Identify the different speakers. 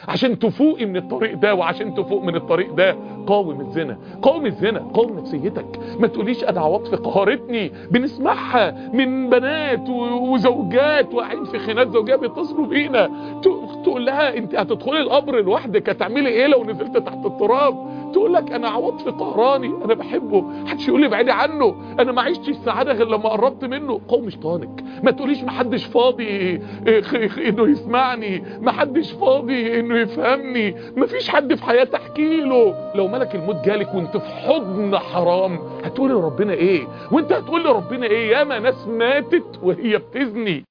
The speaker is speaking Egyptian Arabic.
Speaker 1: عشان تفوقي من الطريق ده وعشان تفوق من الطريق ده قاوم الزنا قاوم الزنا قاوم نفسيتك ما تقوليش انا عواطفي قهرتني بنسمعها من بنات و- وزوجات واقعين في خناقات زوجيه بيتصلوا بينا ت- تقول لها انت هتدخلي القبر لوحدك هتعملي ايه لو نزلت تحت التراب تقول لك انا عواطفي قهراني انا بحبه محدش يقول لي بعيدي عنه انا ما عشتش السعاده غير لما قربت منه قوم شيطانك ما تقوليش محدش فاضي إيه، خ- خ- انه يسمعني محدش فاضي انه يفهمني مفيش حد في حياتي احكي له لو ملك الموت جالك وانت في حضن حرام هتقولي لربنا ايه وانت هتقول لربنا ايه ياما ناس ماتت وهي بتزني